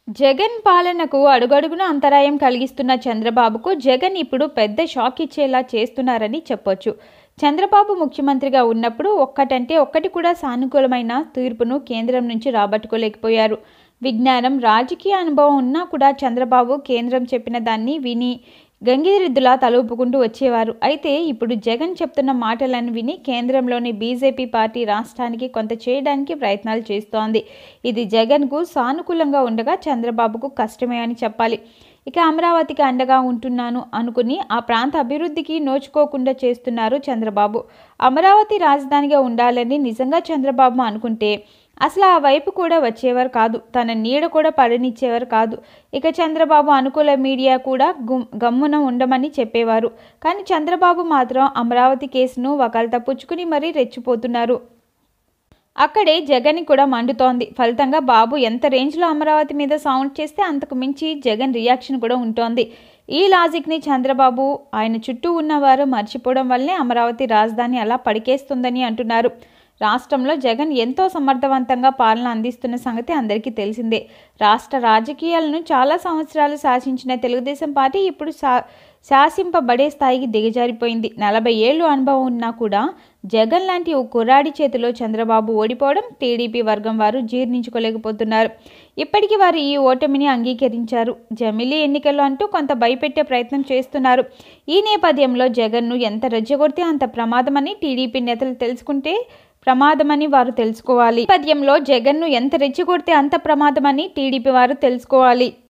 జగన్ పాలనకు అడుగడుగున అంతరాయం కలిగిస్తున్న చంద్రబాబుకు జగన్ ఇప్పుడు పెద్ద షాక్ ఇచ్చేలా చేస్తున్నారని చెప్పొచ్చు చంద్రబాబు ముఖ్యమంత్రిగా ఉన్నప్పుడు ఒక్కటంటే ఒక్కటి కూడా సానుకూలమైన తీర్పును కేంద్రం నుంచి రాబట్టుకోలేకపోయారు విజ్ఞానం రాజకీయ అనుభవం ఉన్నా కూడా చంద్రబాబు కేంద్రం చెప్పిన దాన్ని విని గంగిరెద్దులా తలూపుకుంటూ వచ్చేవారు అయితే ఇప్పుడు జగన్ చెప్తున్న మాటలను విని కేంద్రంలోని బీజేపీ పార్టీ రాష్ట్రానికి కొంత చేయడానికి ప్రయత్నాలు చేస్తోంది ఇది జగన్కు సానుకూలంగా ఉండగా చంద్రబాబుకు కష్టమే అని చెప్పాలి ఇక అమరావతికి అండగా ఉంటున్నాను అనుకుని ఆ ప్రాంత అభివృద్ధికి నోచుకోకుండా చేస్తున్నారు చంద్రబాబు అమరావతి రాజధానిగా ఉండాలని నిజంగా చంద్రబాబు అనుకుంటే అసలు ఆ వైపు కూడా వచ్చేవారు కాదు తన నీడ కూడా పడనిచ్చేవారు కాదు ఇక చంద్రబాబు అనుకూల మీడియా కూడా గుమ్ గమ్మున ఉండమని చెప్పేవారు కానీ చంద్రబాబు మాత్రం అమరావతి కేసును వకాల్తా పుచ్చుకుని మరీ రెచ్చిపోతున్నారు అక్కడే జగన్ కూడా మండుతోంది ఫలితంగా బాబు ఎంత రేంజ్లో అమరావతి మీద సౌండ్ చేస్తే అంతకు మించి జగన్ రియాక్షన్ కూడా ఉంటోంది ఈ లాజిక్ని చంద్రబాబు ఆయన చుట్టూ ఉన్నవారు మర్చిపోవడం వల్లే అమరావతి రాజధాని అలా పడికేస్తుందని అంటున్నారు రాష్ట్రంలో జగన్ ఎంతో సమర్థవంతంగా పాలన అందిస్తున్న సంగతి అందరికీ తెలిసిందే రాష్ట్ర రాజకీయాలను చాలా సంవత్సరాలు శాసించిన తెలుగుదేశం పార్టీ ఇప్పుడు శా శాసింపబడే స్థాయికి దిగజారిపోయింది నలభై ఏళ్ళు అనుభవం ఉన్నా కూడా జగన్ లాంటి ఓ కుర్రాడి చేతిలో చంద్రబాబు ఓడిపోవడం టీడీపీ వర్గం వారు జీర్ణించుకోలేకపోతున్నారు ఇప్పటికీ వారు ఈ ఓటమిని అంగీకరించారు జమిలీ ఎన్నికల్లో అంటూ కొంత భయపెట్టే ప్రయత్నం చేస్తున్నారు ఈ నేపథ్యంలో జగన్ను ఎంత రెచ్చగొడితే అంత ప్రమాదమని టీడీపీ నేతలు తెలుసుకుంటే ప్రమాదమని వారు తెలుసుకోవాలి నేపథ్యంలో జగన్ను ఎంత రెచ్చగొడితే అంత ప్రమాదమని టీడీపీ వారు తెలుసుకోవాలి